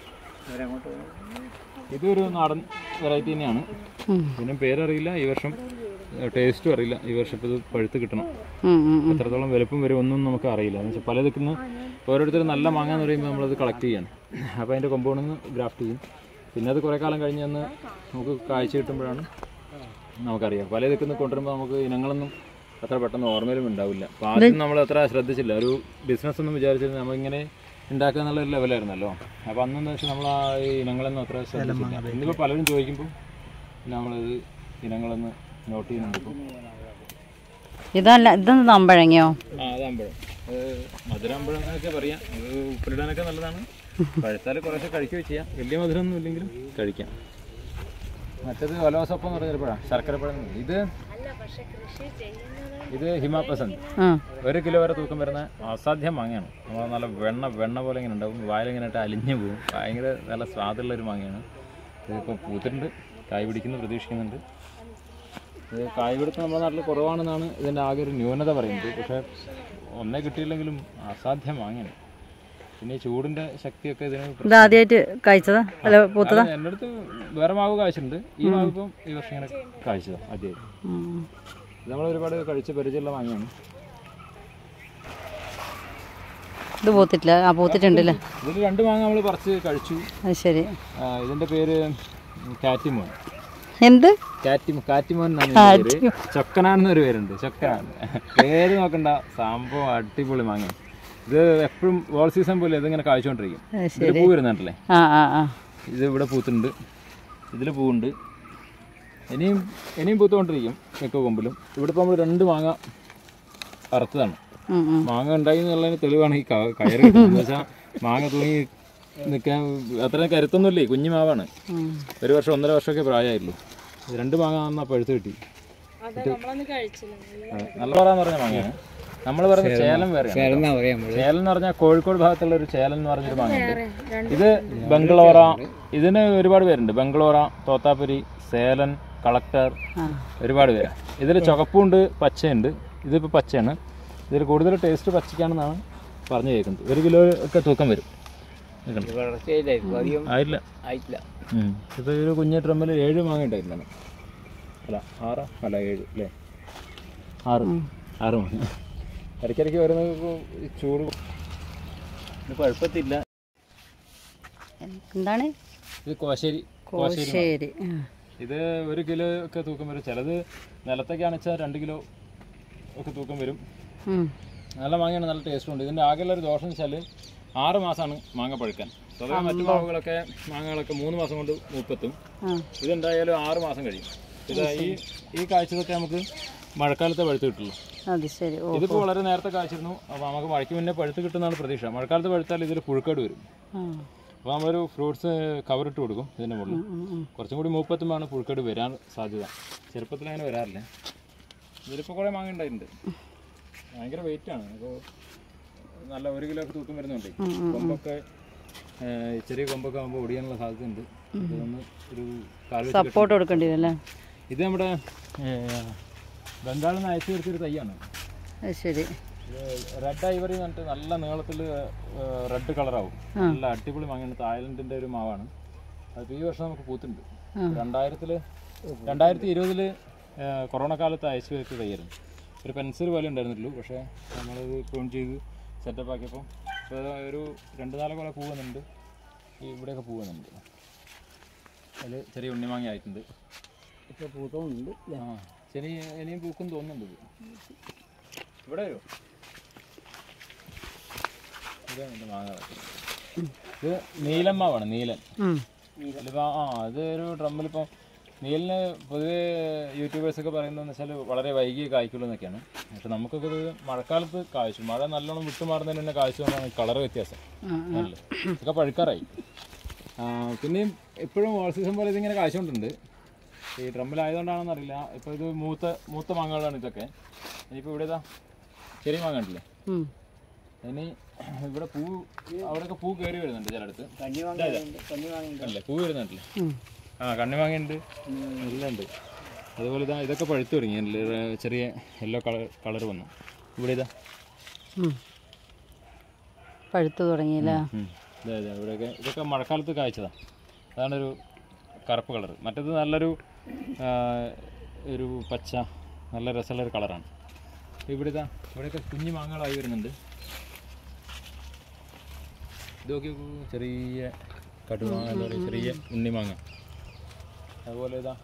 ഇതൊരു നാടൻ വെറൈറ്റി തന്നെയാണ് ഉം. പിന്നെ പേരറിയില്ല ഈ വർഷം ടേസ്റ്റും അറിയില്ല ഈ വർഷം ഇപ്പോൾ ഇത് പഴുത്ത് കിട്ടണം ഉം, ഉം, ഉം. എത്രത്തോളം വലുപ്പം വരും ഒന്നും നമുക്ക് അറിയില്ല എന്ന് വെച്ചാൽ പല ദിക്കുന്ന ഓരോരുത്തരും നല്ല മാങ്ങ എന്ന് പറയുമ്പോൾ നമ്മളത് കളക്ട് ചെയ്യാണ് അപ്പോൾ അതിൻ്റെ കൊമ്പൗണ്ടിൽ നിന്ന് ഗ്രാഫ്റ്റ് ചെയ്യും പിന്നെ അത് കുറേ കാലം കഴിഞ്ഞ് വന്ന് നമുക്ക് കാഴ്ച കിട്ടുമ്പോഴാണ് നമുക്കറിയാം പല ദിക്കുന്ന കൊണ്ടുവരുമ്പോൾ നമുക്ക് ഇനങ്ങളൊന്നും അത്ര പെട്ടെന്ന് ഓർമ്മയിലും ഉണ്ടാവില്ല അപ്പോൾ ആദ്യം നമ്മൾ അത്ര ശ്രദ്ധിച്ചില്ല ഒരു ബിസിനസ് ഒന്നും വിചാരിച്ചില്ല നമ്മളിങ്ങനെ ഉണ്ടാക്കുക എന്നുള്ള ഒരു ലെവലായിരുന്നല്ലോ അപ്പോൾ അന്നെന്ന് വെച്ചാൽ നമ്മൾ ആ ഈ ഇനങ്ങളൊന്നും അത്ര ശ്രദ്ധിച്ചില്ല ഇന്നിപ്പോൾ പലരും ചോദിക്കുമ്പോൾ നമ്മളത് ഇനങ്ങളൊന്ന് നോട്ട് ചെയ്യുന്നുണ്ട് ഇപ്പോൾ ഇതല്ല ഇതൊന്ന് നമ്പഴങ്ങിയോ ആ അതാമ്പഴം അത് മധുരാമ്പഴം എന്നൊക്കെ പറയാം അത് ഉപ്പിലിടാനൊക്കെ നല്ലതാണ് പഴുത്താൽ കുറേശ്ശെ കഴിക്കുകയും ചെയ്യാം വലിയ മധുരമൊന്നും ഇല്ലെങ്കിലും കഴിക്കാം മറ്റേത് ഒലോസപ്പം എന്ന് പറഞ്ഞൊരു പഴം ശർക്കരപ്പഴം എന്ന് പറയും. ഇത് ഇത് ഹിമാപസന്ത് ആ ഒരു കിലോ വരെ തൂക്കം വരുന്ന അസാധ്യം മാങ്ങയാണ് നമ്മൾ നല്ല വെണ്ണ വെണ്ണ പോലെ ഇങ്ങനെ ഉണ്ടാവും വായിലിങ്ങനെ ഇട്ട് അലിഞ്ഞു പോകും ഭയങ്കര നല്ല സ്വാദുള്ള ഒരു മാങ്ങയാണ് ഇതിപ്പോൾ പൂത്തിട്ടുണ്ട് കായ് പിടിക്കുന്നു പ്രതീക്ഷിക്കുന്നുണ്ട് ഇത് കായ് പിടുത്തം നമ്മുടെ നാട്ടിൽ കുറവാണെന്നാണ് ഇതിൻ്റെ ആകെ ഒരു ന്യൂനത പറയുന്നത് പക്ഷേ ഒന്നേ കിട്ടിയില്ലെങ്കിലും അസാധ്യം മാങ്ങയാണ് പിന്നെ ഈ ചൂടിൻ്റെ ശക്തിയൊക്കെ ഇതിന് പ്ര- ഇത് ആദ്യമായിട്ട് കഴിച്ചതാ അല്ല പൂത്തതാ അത് എൻ്റെ അടുത്ത് വേറെ മാവ് കായ്ച്ചിട്ടുണ്ട് ഈ മാവ് ഇപ്പം ഈ വർഷം ഇങ്ങനെ കായ്ച്ചതാണ് ആദ്യമായിട്ട് ഉം. ഇത് നമ്മൾ ഒരുപാട് കഴിച്ച് പരിചയമുള്ള മാങ്ങയാണ് ഇത് പൂത്തിട്ടില്ല ആ പൂത്തിട്ടുണ്ടല്ലേ ഇതിൽ രണ്ട് മാങ്ങ നമ്മൾ പറിച്ച് കഴിച്ചു അത് ശരി ആ, ഇതിന്റെ പേര് കാറ്റിമോൻ എന്ത് കാറ്റിമോ കാറ്റിമോൻ എന്നാണ് ഇതിന്റെ പേര് ചൊക്കനാൻ എന്നൊരു പേരുണ്ട് ചൊക്കനാൻ പേര് നോക്കണ്ട സംഭവം അടിപൊളി മാങ്ങ ഇത് എപ്പോഴും ഓൾ സീസൺ പോലെ ഇതിങ്ങനെ കാഴ്ചക്കൊണ്ടിരിക്കും അത് ഇതിൽ പൂ വരുന്നുണ്ടല്ലേ ആ ആ ആ ഇത് ഇവിടെ പൂത്തുണ്ട് ഇതിൽ പൂവുണ്ട് ഇനിയും ഇനിയും പൂത്തുകൊണ്ടിരിക്കും മിക്ക കൊമ്പിലും ഇവിടെ ഇപ്പോൾ നമ്മൾ രണ്ട് മാങ്ങ അറുത്തതാണ് ഉം, ഉം. മാങ്ങ ഉണ്ടായി എന്നുള്ളതിന് തെളിവാണ് ഈ ക- കയറ് കിട്ടുന്നത് എന്ന് വെച്ചാൽ മാങ്ങ തൂങ്ങി നിൽക്കാൻ അത്രയും കരുത്തൊന്നുമില്ലേ കുഞ്ഞു മാവാണ് ഉം. ഒരു വർഷം ഒന്നര വർഷമൊക്കെ പ്രായമായുള്ളൂ ഇത് രണ്ട് മാങ്ങ നന്നാ പഴുത്ത് കിട്ടി ആ, നല്ല പറയാന്ന് പറഞ്ഞ മാങ്ങയാണ് നമ്മൾ പറയുന്ന ചേലം വേറെയാണ് ചേർന്നാ പറയാം നമ്മള് ചേലൻ എന്ന് പറഞ്ഞാൽ കോഴിക്കോട് ഭാഗത്തുള്ള ഒരു ചേലൻ എന്ന് പറഞ്ഞൊരു മാങ്ങയുണ്ട് ഇത് ബംഗ്ലോറ ഇതിന് ഒരുപാട് പേരുണ്ട് ബംഗ്ലോറ തോത്താപുരി സേലൻ കളക്ടർ ആ ഒരുപാട് പേര് ഇതിൽ ചുവപ്പുണ്ട് പച്ചയുണ്ട് ഇതിപ്പോൾ പച്ചയാണ് ഇതിൽ കൂടുതൽ ടേസ്റ്റ് പച്ചയ്ക്കാണെന്നാണ് പറഞ്ഞു കേൾക്കുന്നത് ഒരു കിലോ ഒക്കെ തൂക്കം വരും ഇതുണ്ട്. വളർച്ചയില്ലായിരിക്കും അധികം ആയില്ല ആയിട്ടില്ല ഉം. ഇത് ഒരു കുഞ്ഞ ഡ്രമ്മിൽ ഏഴ് മാങ്ങ ഉണ്ടായിരുന്നാണ് അല്ല ആറ് അല്ല ഏഴ് അല്ലേ ആറ് ആറ് മാങ്ങ ഇടയ്ക്കിടയ്ക്ക് വരുന്നത് ഈ ചൂട് ഇത് കുഴപ്പത്തില്ല എന്താണ് ഇത് കോശേരി കോശേരി മാങ്ങ. ശരി ആ. ഇത് ഒരു കിലോ ഒക്കെ തൂക്കം വരും ചിലത് നിലത്തൊക്കെയാണെന്ന് വെച്ചാൽ രണ്ട് കിലോ ഒക്കെ തൂക്കം വരും ഉം. നല്ല മാങ്ങയാണ് നല്ല ടേസ്റ്റും ഉണ്ട് ഇതിൻ്റെ ആകെയുള്ള ഒരു ദോഷം എന്ന് വെച്ചാൽ ആറ് മാസമാണ് മാങ്ങ പഴുക്കാൻ സ്വതവേ മറ്റു മാവുകളൊക്കെ മാങ്ങകളൊക്കെ മൂന്ന് മാസം കൊണ്ട് മൂപ്പെത്തും ആ ഇതെന്തായാലും ആറ് മാസം കഴിയും ഇത് ഈ ഈ കാഴ്ചതൊക്കെ നമുക്ക് മഴക്കാലത്തെ പഴുത്ത് കിട്ടുള്ളൂ അത് ശരി ഓ ഇതിപ്പോൾ വളരെ നേരത്തെ കാഴ്ചയിരുന്നു അപ്പോൾ നമുക്ക് മഴയ്ക്ക് മുന്നേ പഴുത്ത് കിട്ടുന്നതാണ് പ്രതീക്ഷ മഴക്കാലത്ത് പഴുത്താൽ ഇതിൽ പുഴുക്കേട് വരും ആ. അപ്പോൾ നമ്മളൊരു ഫ്രൂട്ട്സ് കവറിട്ട് കൊടുക്കും ഇതിൻ്റെ മുകളിൽ ഉം, ഉം. കുറച്ചും കൂടി മൂപ്പത്തുമ്പോഴാണ് പുഴുക്കേട് വരാൻ സാധ്യത ചെറുപ്പത്തിൽ അങ്ങനെ വരാറില്ല ഇതിലിപ്പോൾ കുറേ മാങ്ങ ഉണ്ടായിട്ടുണ്ട് ഭയങ്കര വെയിറ്റ് ആണ് അപ്പോൾ നല്ല ഒരു കിലോ ഒക്കെ തൂക്കം വരുന്നുണ്ട് കൊമ്പൊക്കെ ഏഹ്, ചെറിയ കൊമ്പൊക്കെ ആകുമ്പോൾ ഒടിയാനുള്ള സാധ്യത ഉണ്ട് ഇതൊന്ന് ഒരു കാല് വെച്ച് സപ്പോർട്ട് കൊടുക്കേണ്ടി വരും അല്ലേ കെട്ടി- ഇത് നമ്മുടെ ഏഹ്, ബംഗാളിൽ നിന്ന് അയച്ചു തീർച്ചയൊരു തൈയാണ് അത് ശരി റെഡ് ഐവറി എന്ന് പറഞ്ഞിട്ട് നല്ല നീളത്തിൽ റെഡ് കളറാവും നല്ല അടിപൊളി മാങ്ങയാണ് തായ്ലൻഡിൻ്റെ ഒരു മാവാണ് അത് ഈ വർഷം നമുക്ക് പൂത്തുണ്ട് രണ്ടായിരത്തില് രണ്ടായിരത്തി ഇരുപതില് കൊറോണ കാലത്ത് അയച്ചു വെച്ച് തയ്യായിരുന്നു ഒരു പെൻസിൽ പോലെ ഉണ്ടായിരുന്നുള്ളൂ പക്ഷേ നമ്മളത് പ്രൂൺ ചെയ്ത് സെറ്റപ്പ് ആക്കിയപ്പോൾ ഇപ്പോൾ ഒരു രണ്ട് നാല് കൊല പൂവുന്നുണ്ട് ഈ ഇവിടെയൊക്കെ പൂവുന്നുണ്ട് അതിൽ ചെറിയ ഉണ്ണിമാങ്ങ ആയിട്ടുണ്ട് ഇപ്പൊ പൂത്തമുണ്ട് ആ ശനി ഇനിയും പൂക്കും തോന്നുന്നുണ്ട് ഇത്. ഇവിടെ വരുമോ ഇതാണ് എൻ്റെ മാങ്ങ കിടക്കുന്നത്. ഇത് നീലൻ മാവാണ് നീലൻ ഉം. ഇതിലിപ്പോ ആ അത് ഒരു ഡ്രമ്മിലിപ്പോൾ നീലിന് പൊതുവേ യൂട്യൂബേഴ്സൊക്കെ പറയുന്നതെന്ന് വെച്ചാൽ വളരെ വൈകി കായ്ക്കുള്ളൂ എന്നൊക്കെയാണ് പക്ഷെ നമുക്കൊക്കെ ഇത് മഴക്കാലത്ത് കായ്ച്ചു മഴ നല്ലോണം വിട്ടുമാറുന്നതിന് തന്നെ കായ്ച്ചു കൊണ്ടാണ് കളർ വ്യത്യാസം ആ, നല്ല ഇതൊക്കെ പഴുക്കാറായി ആ, പിന്നെയും എപ്പോഴും ഓൾ സീസൺ പോലെ ഇതിങ്ങനെ കായ്ച്ചുകൊണ്ടുണ്ട് ഈ ഡ്രമ്മിലായതുകൊണ്ടാണെന്ന് അറിയില്ല ഇപ്പോൾ ഇത് മൂത്ത മൂത്ത മാങ്ങകളാണ് ഇതൊക്കെ ഇനിയിപ്പോൾ ഇവിടെ ഇതാ ചെറിയ മാങ്ങ ഉണ്ടല്ലേ ഉം. ഇനി ഇവിടെ പൂ അവിടെയൊക്കെ പൂ കയറി വരുന്നുണ്ട് ചിലടത്ത് കഞ്ഞി വാങ്ങുന്നുണ്ട് കഞ്ഞി വാങ്ങുന്നുണ്ട് അല്ലേ പൂ വരുന്നുണ്ടല്ലേ ഉം. ആ കണ്ണിമാങ്ങയുണ്ട് എല്ലാം ഉണ്ട് അതുപോലെ ഇതാ ഇതൊക്കെ പഴുത്തു തുടങ്ങി അല്ലേ? ചെറിയ യെല്ലോ കളർ കളർ വന്നു ഇവിടെ ഇതാ ഉം. പഴുത്തു തുടങ്ങിയില്ലേ ഉം. ഇതാ ഇതാ ഇവിടെയൊക്കെ ഇതൊക്കെ മഴക്കാലത്ത് കായ്ച്ചതാ അതാണൊരു കറുപ്പ് കളർ മറ്റേത് നല്ലൊരു ആ, ഒരു പച്ച നല്ല രസമുള്ള ഒരു കളറാണ് ഇവിടെ ഇതാ ഇവിടെയൊക്കെ കുഞ്ഞു മാങ്ങകളായി വരുന്നുണ്ട് ഇത് നോക്കി നോക്കൂ ചെറിയ കടുമാങ്ങ എന്താ പറയുക ചെറിയ ഉണ്ണിമാങ്ങ അതുപോലെ ഇതാ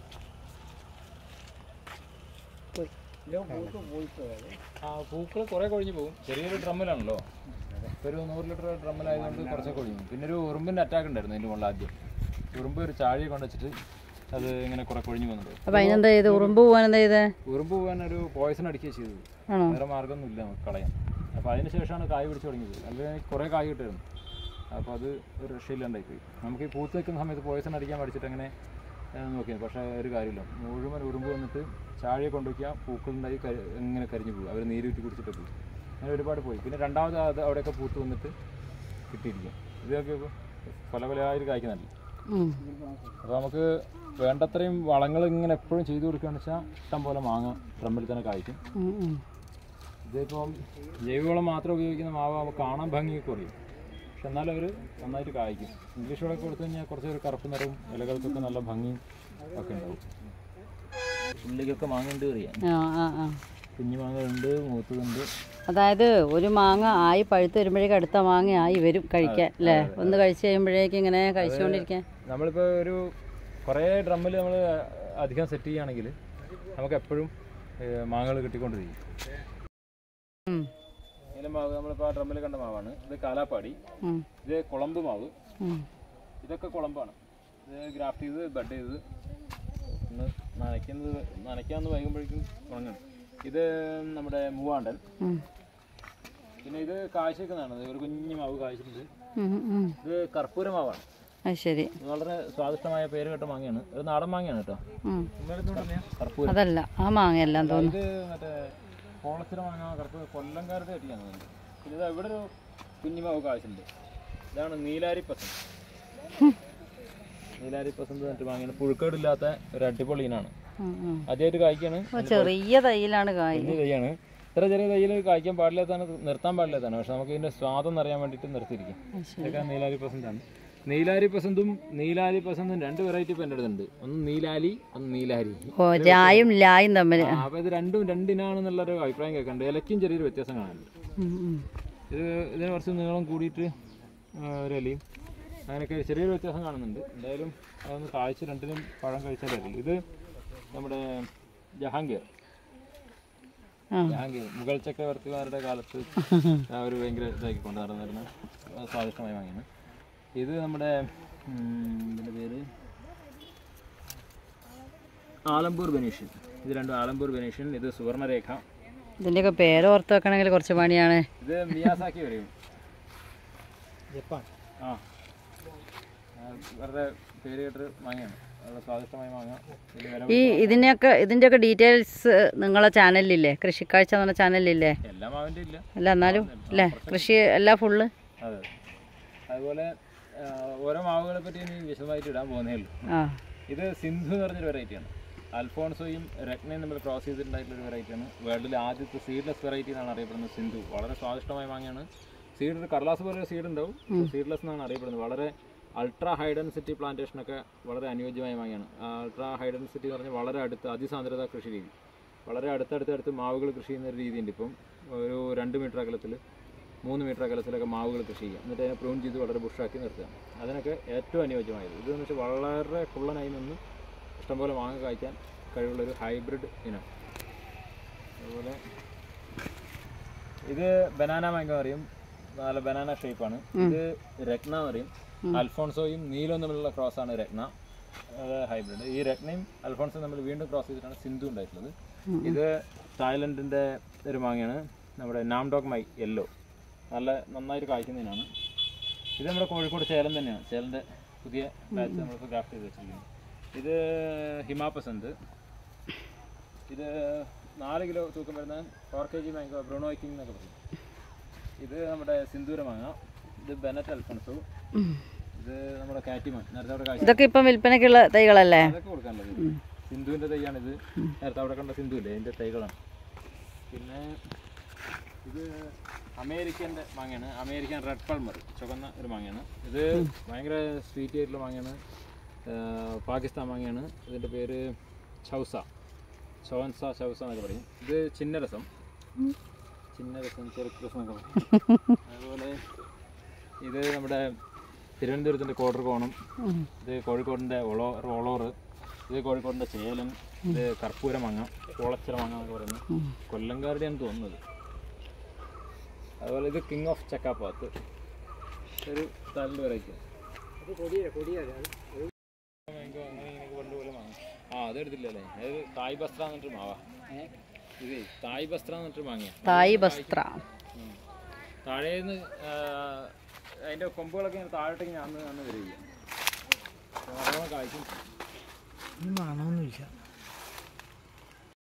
ആ പൂക്കൾ കുറേ കൊഴിഞ്ഞു പോകും ചെറിയൊരു ഡ്രമ്മിലാണല്ലോ ഇപ്പൊ ഒരു നൂറ് ലിറ്റർ ഡ്രമ്മിലായതുകൊണ്ട് കുറച്ചൊക്കെ കൊഴിഞ്ഞു പോകും. പിന്നെ ഒരു ഉറുമ്പിൻ്റെ അറ്റാക്ക് ഉണ്ടായിരുന്നു അതിൻ്റെ മുകളിൽ ആദ്യം ഉറുമ്പ് ഒരു ചാഴി കൊണ്ട് വെച്ചിട്ട് അത് ഇങ്ങനെ കുറേ കൊഴിഞ്ഞു പോകുന്നുണ്ട് അപ്പം അതിനെന്താ ചെയ്ത് ഉറുമ്പ് പോകാൻ എന്താ ചെയ്തേ ഉറുമ്പ് പോകാൻ ഒരു പോയിസൺ അടിക്കുകയാണ് ചെയ്തത് ആണോ വേറെ മാർഗ്ഗമൊന്നുമില്ല നമുക്ക് കളയാൻ അപ്പോൾ അതിന് ശേഷമാണ് കായ് പിടിച്ച് തുടങ്ങിയത് അല്ലെങ്കിൽ കുറേ കായ് കിട്ടുമായിരുന്നു അപ്പോൾ അത് ഒരു രക്ഷയില്ലാണ്ടായി പോയി നമുക്ക് ഈ പൂത്ത് നിൽക്കുന്ന സമയത്ത് പോയിസൺ അടിക്കാൻ പഠിച്ചിട്ട് അങ്ങനെ നോക്കിയത് പക്ഷേ ഒരു കാര്യമില്ല മുഴുവൻ ഉറുമ്പ് വന്നിട്ട് ചാഴയെ കൊണ്ടുവയ്ക്കുക പൂക്കളുണ്ടായി കരി- ഇങ്ങനെ കരിഞ്ഞു പോകും അവർ നീരൂറ്റി കുടിച്ചിട്ട് പോയി അങ്ങനെ ഒരുപാട് പോയി പിന്നെ രണ്ടാമത് അത് അവിടെയൊക്കെ പൂത്ത് വന്നിട്ട് കിട്ടിയിരിക്കും ഇതൊക്കെ പല പലയായിട്ട് കായ്ക്കുന്നതല്ല ഉം. അപ്പോൾ നമുക്ക് വേണ്ടത്രയും വളങ്ങൾ ഇങ്ങനെ എപ്പോഴും ചെയ്തു കൊടുക്കുകയാണെന്ന് വെച്ചാൽ ഇഷ്ടം പോലെ മാങ്ങ ഡ്രമ്മിൽ തന്നെ കായ്ക്കും ഉം, ഉം. ഇതിപ്പം ജൈവവളം മാത്രം ഉപയോഗിക്കുന്ന മാവ് നമുക്ക് കാണാൻ ഭംഗിയൊക്കെ കുറയും പക്ഷെ എന്നാലും അവർ നന്നായിട്ട് കായ്ക്കും ഇംഗ്ലീഷ് വളമൊക്കെ കൊടുത്തു കഴിഞ്ഞാൽ കുറച്ച് ഒരു കറുപ്പ് നിറവും ഇലകൾക്കൊക്കെ നല്ല ഭംഗിയും ഒക്കെ ഉണ്ടാവും ഉള്ളിലേക്കൊക്കെ മാങ്ങ ഉണ്ട് അറിയാം ആ ആ ആ കുഞ്ഞു മാങ്ങ ഉണ്ട് മൂത്തതുണ്ട് അതായത് ഒരു മാങ്ങ ആയി പഴുത്ത് വരുമ്പോഴേക്കും അടുത്ത മാങ്ങ ആയി വരും കഴിക്കാൻ അല്ലേ ഒന്ന് കഴിച്ച് കഴിയുമ്പോഴേക്കും ഇങ്ങനെ കഴിച്ചുകൊണ്ടിരിക്കാൻ നമ്മളിപ്പോൾ ഒരു കുറേ ഡ്രമ്മിൽ നമ്മൾ അധികം സെറ്റ് ചെയ്യുകയാണെങ്കിൽ നമുക്ക് എപ്പോഴും മാങ്ങകൾ കിട്ടിക്കൊണ്ടിരിക്കും ഉം, ഇതിലെ മാവ് നമ്മളിപ്പോൾ ആ ഡ്രമ്മിൽ കണ്ട മാവാണ് ഇത് കാലാപ്പാടി ഉം, ഇത് കുളമ്പ് മാവ് ഉം. ഇതൊക്കെ കുളമ്പാണ് ഇത് ഗ്രാഫ്റ്റ് ചെയ്ത് ബഡ് ചെയ്ത് ഒന്ന് നനയ്ക്കുന്നത് നനയ്ക്കാന്ന് വൈകുമ്പോഴേക്കും ഉണങ്ങണം ഇത് നമ്മുടെ മൂവാണ്ടൻ ഉം, പിന്നെ ഇത് കാഴ്ചക്കുന്നതാണ് ഒരു കുഞ്ഞു മാവ് കാഴ്ചിട്ടുണ്ട് ഉം, ഉം. ഇത് കർപ്പൂര മാവാണ് അത് ശരി ഇത് വളരെ സ്വാദിഷ്ടമായ പേര് കേട്ട മാങ്ങയാണ് ഒരു നാടൻ മാങ്ങയാണ് കേട്ടോ ഉം. കർപ്പൂരം അതല്ല ആ മാങ്ങയെല്ലാം തോന്നുന്നു ഇത് മറ്റേ കോളച്ചിറ മാങ്ങ കറുപ്പ് കൊല്ലംകാരുടെ കെട്ടിയാണ് തോന്നുന്നത് പിന്നെ ഇത് ഇവിടെ ഒരു കുഞ്ഞുമാവ് കാഴ്ചയുണ്ട് ഇതാണ് നീലാരി പസന്ത് നീലാരി പസന്ത് എന്നിട്ട് മാങ്ങയാണ് പുഴുക്കേടില്ലാത്ത ഒരു അടിപൊളി ഇനാണ് ഉം, ഉം. ആദ്യമായിട്ട് കായ്ക്കാണ് ആ ചെറിയ തൈയിലാണ് കായ് വലിയ തൈയാണ് ഇത്ര ചെറിയ തൈയിൽ കായ്ക്കാൻ പാടില്ലാത്തതാണ് നിർത്താൻ പാടില്ലാത്തതാണ് പക്ഷെ നമുക്ക് ഇതിന്റെ സ്വാദം അറിയാൻ വേണ്ടിയിട്ട് നിർത്തിയിരിക്കും അത് ശരി. ഇതൊക്കെ നീലാരി പസന്താണ് നീലാരി പസന്തും നീലാരി പസന്തും രണ്ട് വെറൈറ്റി ഇപ്പം എൻ്റെ അടുത്തുണ്ട് ഒന്ന് നീലാലി ഒന്ന് നീലാരി ഓ രായും ലായും തമ്മിൽ ആ, അപ്പൊ ഇത് രണ്ടും രണ്ടിനാണെന്നുള്ളൊരു അഭിപ്രായം കേൾക്കുന്നുണ്ട് ഇലയ്ക്കും ചെറിയൊരു വ്യത്യാസം കാണുന്നുണ്ട് ഉം, ഉം. ഇത് ഇതിന് കുറച്ച് നീളം കൂടിയിട്ട് ആ, ഒരു ഇലയും അങ്ങനെയൊക്കെ ചെറിയൊരു വ്യത്യാസം കാണുന്നുണ്ട് എന്തായാലും അതൊന്ന് കാഴ്ച രണ്ടിനും പഴം കഴിച്ചാലേ അറിയില്ല ഇത് നമ്മുടെ ജഹാംഗീർ ആ. ജഹാംഗീർ മുഗൾ ചക്രവർത്തിമാരുടെ കാലത്ത് അവർ ഭയങ്കര ഇതാക്കി കൊണ്ടുവന്നിരുന്ന സ്വാദിഷ്ടമായ വാങ്ങിയാണ് ഇത് നമ്മുടെ ഉം, ഇതിന്റെ പേര് ആലമ്പൂർ ബനീഷ്യൻ ഇത് രണ്ടും ആലമ്പൂർ ബനീഷ്യൻ ഇത് സുവർണരേഖ ഇതിൻ്റെയൊക്കെ പേര് ഓർത്ത് വെക്കണമെങ്കിൽ കുറച്ച് പണിയാണ് ഇത് മിയാസാക്കി വരും ജപ്പാൻ ആ ആ, വെറുതെ പേര് കേട്ടൊരു മാങ്ങയാണ് വളരെ സ്വാദിഷ്ടമായ മാങ്ങ ഇതിന് വില ഈ ഇതിൻ്റെയൊക്കെ ഇതിൻ്റെയൊക്കെ ഡീറ്റെയിൽസ് നിങ്ങളെ ചാനലിലില്ലേ കൃഷിക്കാഴ്ച എന്ന് പറഞ്ഞ ചാനലിലില്ലേ എല്ലാ മാവിൻ്റെ ഇല്ല അല്ല എന്നാലും അല്ലേ കൃഷി എല്ലാം ഫുള്ള് അതെ അതുപോലെ ആ, ഓരോ മാവുകളെ പറ്റി ഇനി വിശദമായിട്ട് ഇടാൻ പോകുന്നേ ഉള്ളൂ ആ ഇത് സിന്ധു എന്ന് പറഞ്ഞൊരു വെറൈറ്റിയാണ് അൽഫോൺസോയും രത്നയും നമ്മൾ ക്രോസ് ചെയ്തിട്ടുണ്ടായിട്ടുള്ള ഒരു വെറൈറ്റിയാണ് വേൾഡിലെ ആദ്യത്തെ സീഡ്ലെസ് വെറൈറ്റി എന്നാണ് അറിയപ്പെടുന്നത് സിന്ധു വളരെ സ്വാദിഷ്ടമായ മാങ്ങയാണ് സീഡ് ഒരു കടലാസ് പോലെ സീഡ് ഉണ്ടാവും സീഡ്ലെസ് എന്നാണ് അറിയപ്പെടുന്നത് വളരെ അൾട്രാ ഹൈ ഡെൻസിറ്റി പ്ലാന്റേഷനൊക്കെ വളരെ അനുയോജ്യമായ മാങ്ങയാണ് അൾട്രാ ഹൈ ഡെൻസിറ്റി എന്ന് പറഞ്ഞാൽ വളരെ അടുത്ത് അതിസാന്ദ്രത കൃഷി രീതി വളരെ അടുത്തടുത്തടുത്ത് മാവുകൾ കൃഷി ചെയ്യുന്ന ഒരു രീതിയുണ്ട് ഇപ്പം ഒരു രണ്ട് മീറ്റർ അകലത്തിൽ മൂന്ന് മീറ്റർ അകലത്തിലൊക്കെ മാവുകൾ കൃഷി ചെയ്യാം എന്നിട്ട് അതിനെ പ്രൂൺ ചെയ്ത് വളരെ ബുഷാക്കി നിർത്തുക അതിനൊക്കെ ഏറ്റവും അനുയോജ്യമായത് ഇതെന്ന് വെച്ചാൽ വളരെ കുള്ളനായി നിന്ന് ഇഷ്ടംപോലെ മാങ്ങ കായ്ക്കാൻ കഴിവുള്ളൊരു ഹൈബ്രിഡ് ഇനം അതുപോലെ ഇത് ബനാന മാങ്കോ പറയും നല്ല ബനാന ഷേപ്പാണ് ഇത് രത്ന എന്ന് പറയും അൽഫോൺസോയും നീലവും തമ്മിലുള്ള ക്രോസ് ആണ് രത്ന ഹൈബ്രിഡ് ഈ രത്നയും അൽഫോൺസോയും തമ്മിൽ വീണ്ടും ക്രോസ് ചെയ്തിട്ടാണ് സിന്ധു ഉണ്ടായിട്ടുള്ളത് ഇത് തായ്ലൻഡിന്റെ ഒരു മാങ്ങയാണ് നമ്മുടെ നാംഡോക് മൈ യെല്ലോ നല്ല നന്നായിട്ട് കായ്ക്കുന്നതിനാണ് ഇത് നമ്മുടെ കോഴിക്കോട് ചേലം തന്നെയാണ് ചേലൻ്റെ പുതിയ ബാച്ച് നമ്മളിപ്പോൾ ഗ്രാഫ്റ്റ് ചെയ്ത് വെച്ചിരിക്കുന്നത് ഇത് ഹിമാപസന്ത് ഇത് നാല് കിലോ തൂക്കം വരുന്ന four K G mango Bruno king എന്നൊക്കെ പറയും ഇത് നമ്മുടെ സിന്ദൂര മാങ്ങ ഇത് ബെനറ്റ് അൽഫൺസു ഇത് നമ്മുടെ കാറ്റിമൺ നേരത്തെ അവിടെ കാഴ്ച ഇതൊക്കെ ഇപ്പം വിൽപ്പനയ്ക്കുള്ള തൈകളല്ലേ അതൊക്കെ കൊടുക്കാനുള്ളത് സിന്ധുവിൻ്റെ തൈയാണിത് നേരത്തെ അവിടെ കണ്ട സിന്ധു ഇല്ലേ അതിൻ്റെ തൈകളാണ് പിന്നെ ഇത് അമേരിക്കൻ്റെ മാങ്ങയാണ് അമേരിക്കൻ റെഡ് പൾമർ ചുവന്ന ഒരു മാങ്ങയാണ് ഇത് ഭയങ്കര സ്വീറ്റ് ആയിട്ടുള്ള മാങ്ങയാണ് ആ, പാകിസ്ഥാൻ മാങ്ങയാണ് ഇതിൻ്റെ പേര് ചൗസ ചവൻസ ചൗസ എന്നൊക്കെ പറയും ഇത് ചിന്നരസം ചിന്നരസം ചെറുക്ക് രസം എന്നൊക്കെ പറയും അതുപോലെ ഇത് നമ്മുടെ തിരുവനന്തപുരത്തിൻ്റെ കോട്ടർ കോണം ഇത് കോഴിക്കോടിൻ്റെ ഒളോ ഒളോറ് ഇത് കോഴിക്കോടിൻ്റെ ചേലൻ ഇത് കർപ്പൂര മാങ്ങ കോളച്ചിറ മാങ്ങ എന്നൊക്കെ പറയുന്നത് കൊല്ലംകാരുടെയാണ് തോന്നുന്നത് അതുപോലെ ഇത് കിങ് ഓഫ് ചക്കാപ്പാത്ത് ഒരു തലിൻ്റെ വെറൈറ്റി ആ അത് എടുത്തില്ലല്ലേ അത് തായ് ബസ്ത്ര എന്നിട്ട് മാവാ ഇത് തായ് ബസ്ത്ര എന്നിട്ട് മാങ്ങിയ തായ് വസ്ത്ര താഴേന്ന് അതിൻ്റെ കൊമ്പുകളൊക്കെ ഇങ്ങനെ താഴോട്ടേക്ക് ഞാൻ അന്ന് അന്ന് വരിക നല്ലോണം കായ്ക്കും മണമൊന്നുമില്ല